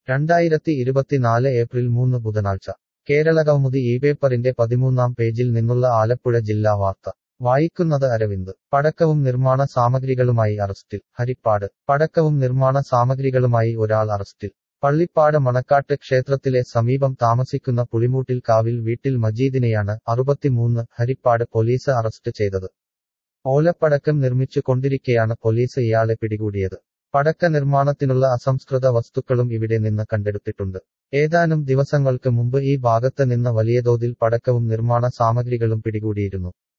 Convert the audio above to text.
രണ്ടായിരത്തി ഇരുപത്തിനാല് ഏപ്രിൽ മൂന്ന് ബുധനാഴ്ച കേരളകൗമുദി ഈ പേപ്പറിന്റെ പതിമൂന്നാം പേജിൽ നിന്നുള്ള ആലപ്പുഴ ജില്ലാ വാർത്ത വായിക്കുന്നത് അരവിന്ദ് പടക്കവും നിർമ്മാണ സാമഗ്രികളുമായി അറസ്റ്റിൽ ഹരിപ്പാട് പടക്കവും നിർമ്മാണ സാമഗ്രികളുമായി ഒരാൾ അറസ്റ്റിൽ പള്ളിപ്പാട് മണക്കാട്ട് ക്ഷേത്രത്തിലെ സമീപം താമസിക്കുന്ന പുളിമൂട്ടിൽ കാവിൽ വീട്ടിൽ മജീദിനെയാണ് അറുപത്തിമൂന്ന് ഹരിപ്പാട് പോലീസ് അറസ്റ്റ് ചെയ്തത് ഓലപ്പടക്കം നിർമ്മിച്ചു കൊണ്ടിരിക്കെയാണ് പോലീസ് ഇയാളെ പിടികൂടിയത് പടക്ക നിർമ്മാണത്തിനുള്ള അസംസ്കൃത വസ്തുക്കളും ഇവിടെ നിന്ന് കണ്ടെടുത്തിട്ടുണ്ട് ഏതാനും ദിവസങ്ങൾക്ക് മുമ്പ് ഈ ഭാഗത്ത് നിന്ന് വലിയ തോതിൽ പടക്കവും നിർമ്മാണ സാമഗ്രികളും പിടികൂടിയിരുന്നു